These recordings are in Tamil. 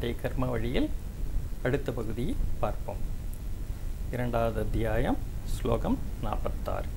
வாழ்க்கை கர்ம வழியில் அடுத்த பகுதியை பார்ப்போம் இரண்டாவது அத்தியாயம் ஸ்லோகம் நாற்பத்தாறு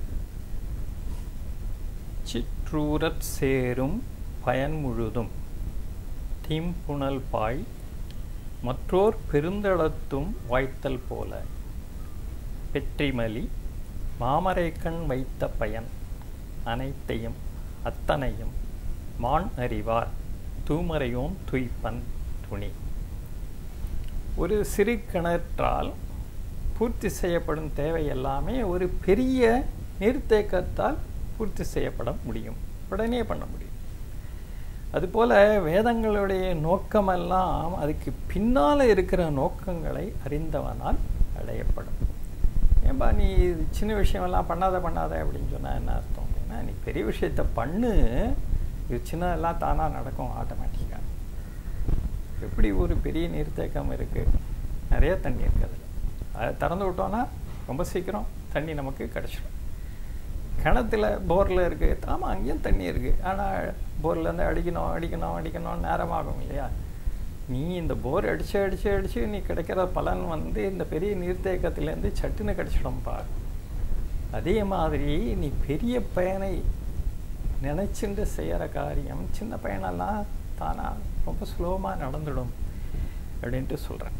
சிற்றூரற் சேரும் பயன் முழுதும் தீம்புணல் பாய் மற்றோர் பெருந்தளத்தும் வாய்த்தல் போல பெற்றிமலி மாமரைக்கண் வைத்த பயன் அனைத்தையும் அத்தனையும் மான் அறிவார் தூமறையோன் துய்ப்பன் துணி ஒரு சிறு கிணற்றால் பூர்த்தி செய்யப்படும் தேவை எல்லாமே ஒரு பெரிய நீர்த்தேக்கத்தால் பூர்த்தி செய்யப்பட முடியும் உடனே பண்ண முடியும் அதுபோல் வேதங்களுடைய நோக்கமெல்லாம் அதுக்கு பின்னால் இருக்கிற நோக்கங்களை அறிந்தவனால் அடையப்படும் ஏன்பா நீ சின்ன விஷயமெல்லாம் பண்ணாத பண்ணாத அப்படின்னு சொன்னால் என்ன அர்த்தம் அப்படின்னா நீ பெரிய விஷயத்த பண்ணு இது சின்னதெல்லாம் தானாக நடக்கும் ஆட்டோமேட்டிக்காக எப்படி ஒரு பெரிய நீர்த்தேக்கம் இருக்குது நிறைய தண்ணி இருக்குது அதில் அதை திறந்து விட்டோன்னா ரொம்ப சீக்கிரம் தண்ணி நமக்கு கிடச்சிடும் கிணத்துல போரில் இருக்குது ஆமாம் அங்கேயும் தண்ணி இருக்குது ஆனால் போர்லேருந்து அடிக்கணும் அடிக்கணும் அடிக்கணும் நேரமாகும் இல்லையா நீ இந்த போர் அடித்து அடித்து அடித்து நீ கிடைக்கிற பலன் வந்து இந்த பெரிய நீர்த்தேக்கத்துலேருந்து சட்டுன்னு கிடச்சிடும்பா அதே மாதிரி நீ பெரிய பயனை நினச்சிட்டு செய்கிற காரியம் சின்ன பையனெல்லாம் தானாக ரொம்ப ஸ்லோவாக நடந்துடும் அப்படின்ட்டு சொல்கிறேன்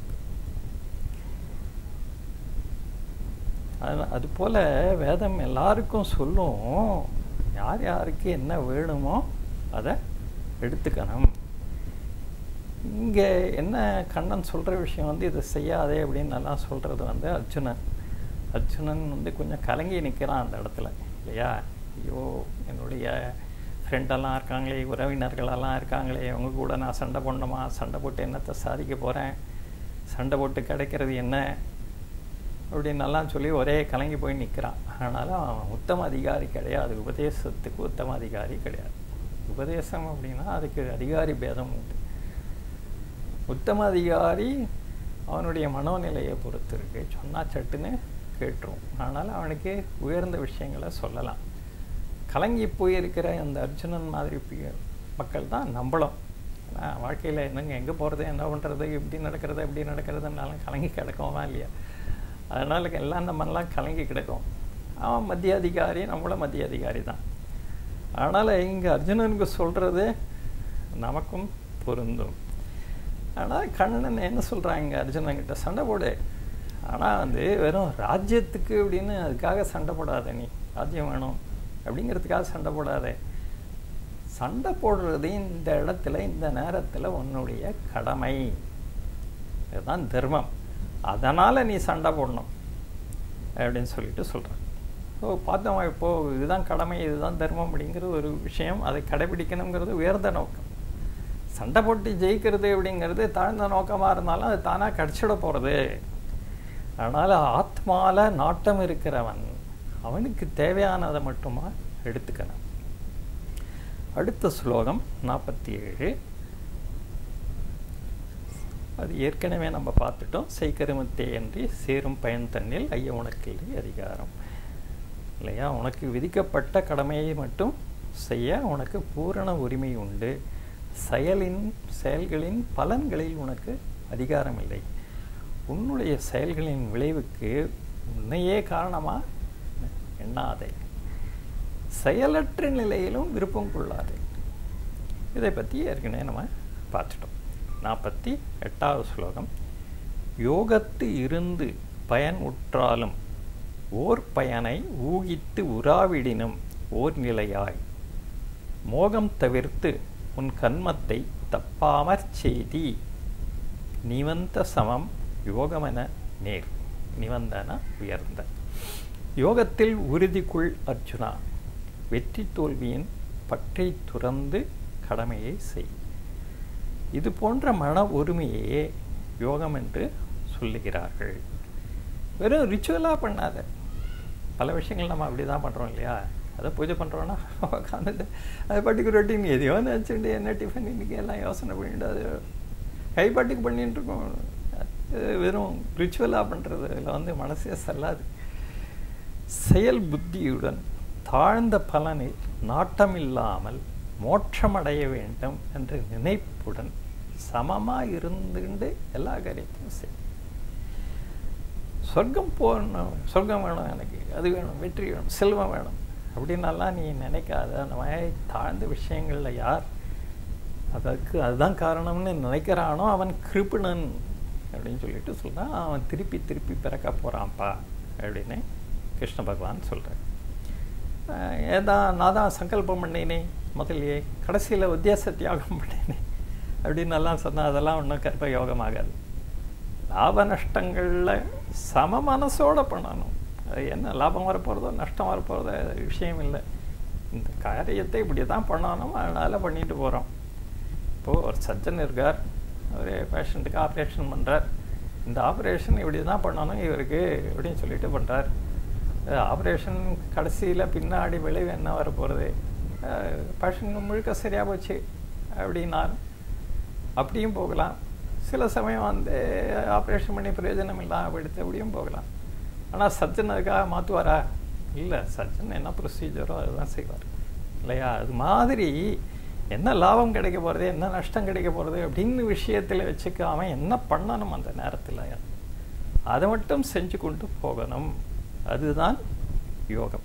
அது அதுபோல் வேதம் எல்லாருக்கும் சொல்லும் யார் யாருக்கு என்ன வேணுமோ அதை எடுத்துக்கணும் இங்கே என்ன கண்ணன் சொல்கிற விஷயம் வந்து இதை செய்யாதே அப்படின்னு நல்லா சொல்கிறது வந்து அர்ஜுனன் அர்ஜுனன் வந்து கொஞ்சம் கலங்கி நிற்கிறான் அந்த இடத்துல இல்லையா ஐயோ என்னுடைய ஃப்ரெண்டெல்லாம் இருக்காங்களே உறவினர்களெல்லாம் இருக்காங்களே அவங்க கூட நான் சண்டை போடணுமா சண்டை போட்டு என்னத்தை சாதிக்க போகிறேன் சண்டை போட்டு கிடைக்கிறது என்ன அப்படின்னெல்லாம் சொல்லி ஒரே கலங்கி போய் நிற்கிறான் ஆனாலும் அவன் உத்தம அதிகாரி கிடையாது உபதேசத்துக்கு உத்தம அதிகாரி கிடையாது உபதேசம் அப்படின்னா அதுக்கு அதிகாரி பேதம் உண்டு உத்தம அதிகாரி அவனுடைய மனோநிலையை பொறுத்து இருக்கு சொன்னால் சட்டுன்னு கேட்டுரும் ஆனாலும் அவனுக்கு உயர்ந்த விஷயங்களை சொல்லலாம் கலங்கி போயிருக்கிற அந்த அர்ஜுனன் மாதிரி மக்கள் தான் நம்பலாம் ஏன்னா வாழ்க்கையில் என்னங்க எங்கே போகிறது என்ன பண்ணுறது இப்படி நடக்கிறது இப்படி நடக்கிறதுனாலும் கலங்கி கிடக்குமா இல்லையா அதனால் எல்லாம் நம்மெல்லாம் கலங்கி கிடக்கும் அவன் மத்திய அதிகாரி நம்மளும் மத்திய அதிகாரி தான் அதனால் இங்கே அர்ஜுனனுக்கு சொல்கிறது நமக்கும் பொருந்தும் ஆனால் கண்ணன் என்ன சொல்கிறாங்க அர்ஜுனன்கிட்ட சண்டை போடு ஆனால் வந்து வெறும் ராஜ்யத்துக்கு அப்படின்னு அதுக்காக சண்டை போடாத நீ ராஜ்யம் வேணும் அப்படிங்கிறதுக்காக சண்டை போடாத சண்டை போடுறது இந்த இடத்துல இந்த நேரத்தில் உன்னுடைய கடமை இதுதான் தர்மம் அதனால் நீ சண்டை போடணும் அப்படின்னு சொல்லிட்டு சொல்கிறேன் ஸோ பார்த்தோம் இப்போது இதுதான் கடமை இதுதான் தர்மம் அப்படிங்கிற ஒரு விஷயம் அதை கடைபிடிக்கணுங்கிறது உயர்ந்த நோக்கம் சண்டை போட்டு ஜெயிக்கிறது அப்படிங்கிறது தாழ்ந்த நோக்கமாக இருந்தாலும் அது தானாக கிடச்சிட போகிறது அதனால் ஆத்மாவில் நாட்டம் இருக்கிறவன் அவனுக்கு தேவையானதை மட்டுமா எடுத்துக்கணும் அடுத்த ஸ்லோகம் நாற்பத்தி ஏழு அது ஏற்கனவே நம்ம பார்த்துட்டோம் செய்கருமத்தே என்று சேரும் பயன் தன்னில் ஐய உனக்கு அதிகாரம் இல்லையா உனக்கு விதிக்கப்பட்ட கடமையை மட்டும் செய்ய உனக்கு பூரண உரிமை உண்டு செயலின் செயல்களின் பலன்களில் உனக்கு அதிகாரம் இல்லை உன்னுடைய செயல்களின் விளைவுக்கு உன்னையே காரணமாக எண்ணாதே செயலற்ற நிலையிலும் விருப்பம் கொள்ளாதே இதை பற்றி ஏற்கனவே நம்ம பார்த்துட்டோம் நாற்பத்தி எட்டாவது ஸ்லோகம் யோகத்து இருந்து பயன் உற்றாலும் ஓர் பயனை ஊகித்து உறாவிடினும் ஓர் நிலையாய் மோகம் தவிர்த்து உன் கண்மத்தை தப்பாமற் செய்தி நிவந்த சமம் யோகமென நேர் நிவந்தன உயர்ந்த யோகத்தில் உறுதிக்குள் அர்ஜுனா வெற்றி தோல்வியின் பற்றை துறந்து கடமையை செய் இது போன்ற மன ஒருமையே யோகம் என்று சொல்லுகிறார்கள் வெறும் ரிச்சுவலாக பண்ணாத பல விஷயங்கள் நம்ம அப்படி தான் பண்ணுறோம் இல்லையா அதை பூஜை பண்ணுறோன்னா உட்காந்துட்டு அது பாட்டுக்கு ரொட்டீன் எதையோ நினச்சிட்டு என்ன டிஃபன் இன்றைக்கி எல்லாம் யோசனை பண்ணிட்டு அது கைப்பாட்டுக்கு பண்ணிட்டு இருக்கோம் வெறும் ரிச்சுவலாக பண்ணுறது இதில் வந்து மனசே செல்லாது செயல் புத்தியுடன் தாழ்ந்த பலனில் நாட்டம் இல்லாமல் மோட்சமடைய வேண்டும் என்ற நினைப்புடன் சமமாக இருந்துட்டு எல்லா காரியத்தையும் செய் சொர்க்கம் போகணும் சொர்க்கம் வேணும் எனக்கு அது வேணும் வெற்றி வேணும் செல்வம் வேணும் அப்படின்னலாம் நீ நினைக்காத அந்த மாதிரி தாழ்ந்த விஷயங்களில் யார் அதற்கு அதுதான் காரணம்னு நினைக்கிறானோ அவன் கிருப்பிணன் அப்படின்னு சொல்லிட்டு சொல்கிறான் அவன் திருப்பி திருப்பி பிறக்க போகிறான்ப்பா அப்படின்னு கிருஷ்ண பகவான் சொல்கிறார் ஏதா நான் தான் சங்கல்பம் பண்ணினேன் முதலியே கடைசியில் உத்தியாச தியாகம் பண்ணினேன் அப்படின்னு எல்லாம் சொன்னால் அதெல்லாம் ஒன்றும் கற்ப யோகமாகாது லாப நஷ்டங்களில் சம மனசோட பண்ணணும் அது என்ன லாபம் வரப்போகிறதோ நஷ்டம் வரப்போகிறதோ விஷயம் இல்லை இந்த காரியத்தை இப்படி தான் பண்ணணும் அதனால் பண்ணிட்டு போகிறோம் இப்போது ஒரு சஜ்ஜன் இருக்கார் அவர் பேஷண்ட்டுக்கு ஆப்ரேஷன் பண்ணுறார் இந்த ஆப்ரேஷன் இப்படி தான் பண்ணணும் இவருக்கு இப்படின்னு சொல்லிட்டு பண்ணுறார் ஆப்ரேஷன் கடைசியில் பின்னாடி விளைவு என்ன வரப்போகிறது பேஷண்ட் முழுக்க சரியாக போச்சு அப்படின்னார் அப்படியும் போகலாம் சில சமயம் வந்து ஆப்ரேஷன் பண்ணி பிரயோஜனம் இல்லாமல் எடுத்து அப்படியும் போகலாம் ஆனால் சர்ஜன் அதுக்காக மாற்றுவாரா இல்லை சர்ஜன் என்ன ப்ரொசீஜரோ அதுதான் செய்வார் இல்லையா அது மாதிரி என்ன லாபம் கிடைக்க போகிறது என்ன நஷ்டம் கிடைக்க போகிறது அப்படின்னு விஷயத்தில் வச்சுக்காம என்ன பண்ணணும் அந்த நேரத்தில் அதை மட்டும் செஞ்சு கொண்டு போகணும் அதுதான் யோகம்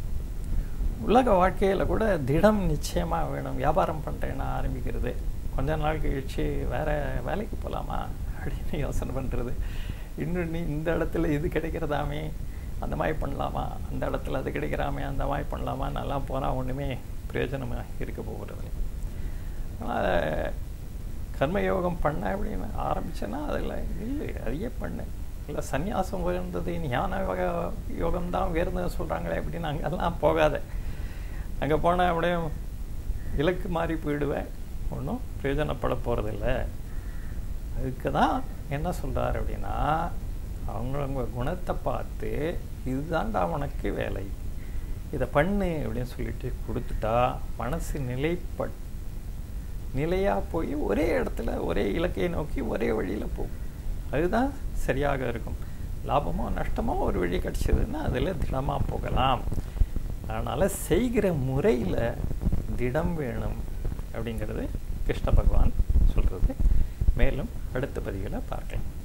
உலக வாழ்க்கையில் கூட திடம் நிச்சயமாக வேணும் வியாபாரம் பண்ணுறேன்னு ஆரம்பிக்கிறது கொஞ்ச நாள் கழிச்சு வேறு வேலைக்கு போகலாமா அப்படின்னு யோசனை பண்ணுறது இன்னும் நீ இந்த இடத்துல இது கிடைக்கிறதாமே அந்த மாதிரி பண்ணலாமா அந்த இடத்துல அது கிடைக்கிறாமே அந்த மாதிரி பண்ணலாமா நல்லா போனால் ஒன்றுமே பிரயோஜனமாக இருக்க போகிறது ஆனால் கர்மயோகம் பண்ண அப்படின்னு ஆரம்பிச்சேன்னா அதில் இல்லை அதையே பண்ணு இல்லை சந்நியாசம் உயர்ந்தது ஞான யோகம் தான் உயர்ந்தது சொல்கிறாங்களே அப்படின்னு அங்கெல்லாம் போகாத அங்கே போனால் அப்படியே இலக்கு மாறி போயிடுவேன் ஒன்றும் பிரயோஜனப்பட போகிறதில்ல அதுக்கு தான் என்ன சொல்கிறார் அப்படின்னா அவங்களவங்க குணத்தை பார்த்து இதுதான்டா உனக்கு வேலை இதை பண்ணு அப்படின்னு சொல்லிட்டு கொடுத்துட்டா மனசு நிலைப்பட் நிலையாக போய் ஒரே இடத்துல ஒரே இலக்கையை நோக்கி ஒரே வழியில் போகும் அதுதான் சரியாக இருக்கும் லாபமோ நஷ்டமோ ஒரு வழி கிடச்சிதுன்னா அதில் திடமாக போகலாம் அதனால் செய்கிற முறையில் திடம் வேணும் அப்படிங்கிறது கிருஷ்ண பகவான் சொல்கிறது மேலும் அடுத்த பதிவில் பார்க்கலாம்